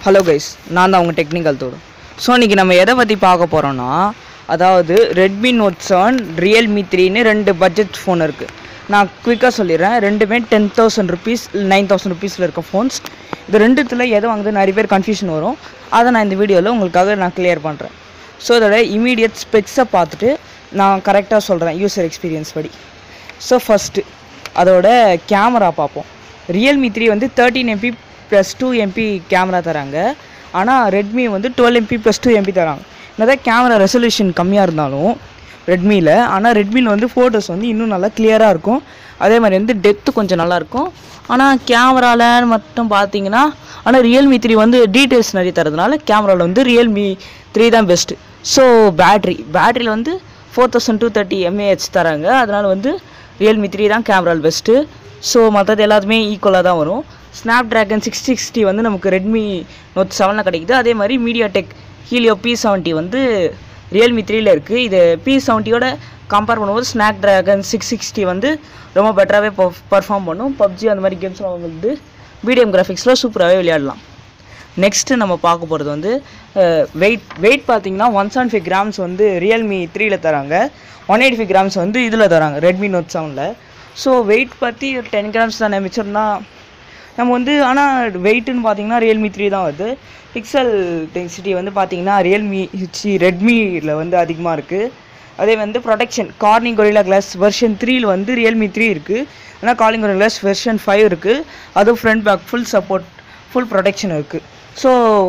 hello guys நான் தான் உங்கள் டெக்னிக்கல் தோடு ஸோ இன்றைக்கி நம்ம எதை பற்றி பார்க்க போகிறோன்னா அதாவது ரெட்மி நோட் செவன் ரியல்மி த்ரீன்னு ரெண்டு பட்ஜெட் ஃபோன் இருக்குது நான் குயிக்காக சொல்லிடுறேன் ரெண்டுமே ten thousand rupees nine thousand ருபீஸில் இருக்க ஃபோன்ஸ் இது ரெண்டுத்தில் எதை வாங்குது நிறைய பேர் கன்ஃபியூஷன் வரும் அதை நான் இந்த வீடியோவில் உங்களுக்காக நான் கிளியர் பண்ணுறேன் ஸோ இதோட இமீடியட் ஸ்பெக்ஸை பார்த்துட்டு நான் கரெக்டாக சொல்கிறேன் யூசர் எக்ஸ்பீரியன்ஸ் படி ஸோ ஃபஸ்ட்டு அதோட கேமரா பார்ப்போம் ரியல்மி த்ரீ வந்து thirteen MP plus two MP camera தராங்க ஆனால் ரெட்மி வந்து twelve MP plus two MP தராங்க என்னதான் கேமரா ரெசல்யூஷன் கம்மியாக இருந்தாலும் ரெட்மியில் ஆனால் ரெட்மியில் வந்து ஃபோட்டோஸ் வந்து இன்னும் நல்லா கிளியராக இருக்கும் அதே மாதிரி வந்து டெப்த்து கொஞ்சம் நல்லாயிருக்கும் ஆனால் கேமராவில் மட்டும் பார்த்தீங்கன்னா ஆனால் ரியல்மி த்ரீ வந்து டீட்டெயில்ஸ் நிறைய தரதுனால கேமராவில் வந்து ரியல்மி த்ரீ தான் பெஸ்ட்டு ஸோ பேட்ரி பேட்டரியில் வந்து four thousand two thirty mAh தராங்க அதனால் வந்து ரியல்மி த்ரீ தான் கேமரால் பெஸ்ட்டு ஸோ மற்றது எல்லாத்துமே ஈக்குவலாக தான் வரும் ஸ்னாப் ட்ராகன் சிக்ஸ் சிக்ஸ்டி வந்து நமக்கு ரெட்மி நோட் செவனில் கிடைக்குது அதே மாதிரி MediaTek Helio P seventy வந்து ரியல்மி த்ரீல இருக்குது இது பி செவன்ட்டியோட கம்பேர் பண்ணும்போது ஸ்னாப் ட்ராகன் சிக்ஸ் சிக்ஸ்டி வந்து ரொம்ப பெட்டராகவே பர்ஃபார்ம் பண்ணும் பப்ஜி அந்த மாதிரி கேம்ஸ்லாம் வந்து பிடிஎம் கிராஃபிக்ஸில் சூப்பராகவே விளையாடலாம் நெக்ஸ்ட்டு நம்ம பார்க்க போகிறது வந்து வெயிட் வெயிட் பார்த்தீங்கன்னா ஒன் செவன் ஃபைவ் கிராம்ஸ் வந்து ரியல்மி த்ரீல தராங்க ஒன் எயிட்டி ஃபைவ் கிராம்ஸ் வந்து இதில் தராங்க ரெட்மி நோட் செவனில் ஸோ வெயிட் பற்றி டென் கிராம்ஸ் தானே மிச்சம்னா நம்ம வந்து ஆனால் வெயிட்டுன்னு பார்த்தீங்கன்னா ரியல்மி த்ரீ தான் வருது பிக்சல் டென்சிட்டி வந்து பார்த்தீங்கன்னா ரியல்மி சி ரெட்மியில் வந்து அதிகமாக இருக்குது அதே வந்து protection Corning Gorilla Glass version த்ரீல வந்து ரியல்மி த்ரீ இருக்குது ஆனால் Corning Gorilla Glass version five இருக்குது அதுவும் front back full support full protection இருக்குது ஸோ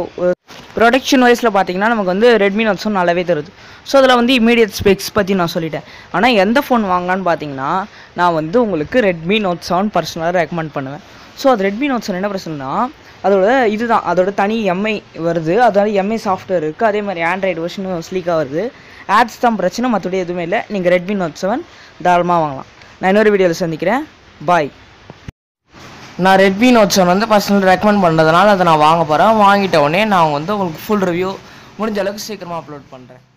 ப்ரொடெக்ஷன் வைஸில் பார்த்தீங்கன்னா நமக்கு வந்து ரெட்மி நோட்ஸும் நல்லாவே தருது ஸோ அதில் வந்து இமீடியட் ஸ்பெக்ஸ் பற்றி நான் சொல்லிட்டேன் ஆனால் எந்த ஃபோன் வாங்கலான்னு பார்த்தீங்கன்னா நான் வந்து உங்களுக்கு ரெட்மி நோட் செவன் பர்சனலாக ரெக்கமெண்ட் பண்ணுவேன் ஸோ அது ரெட்மி நோட் செவன் என்ன பிரச்சனைனா அதோட இதுதான் அதோட தனி எம்ஐ வருது அதோட எம்ஐ சாஃப்ட்வேர் இருக்குது அதே மாதிரி ஆண்ட்ராய்டு வெர்ஷனும் ஸ்லீக்காக வருது ஆட்ஸ் தான் பிரச்சனை மற்றபடி எதுவுமே இல்லை நீங்கள் ரெட்மி நோட் செவன் தாராளமாக வாங்கலாம் நான் இன்னொரு வீடியோவில் சந்திக்கிறேன் பாய் நான் ரெட்மி நோட் செவன் வந்து பர்சனல் ரெக்கமெண்ட் பண்ணுறதுனால அதை நான் வாங்க போகிறேன் வாங்கிட்ட உடனே நான் வந்து உங்களுக்கு ஃபுல் ரிவ்யூ முடிஞ்ச அளவுக்கு சீக்கிரமாக அப்லோட் பண்ணுறேன்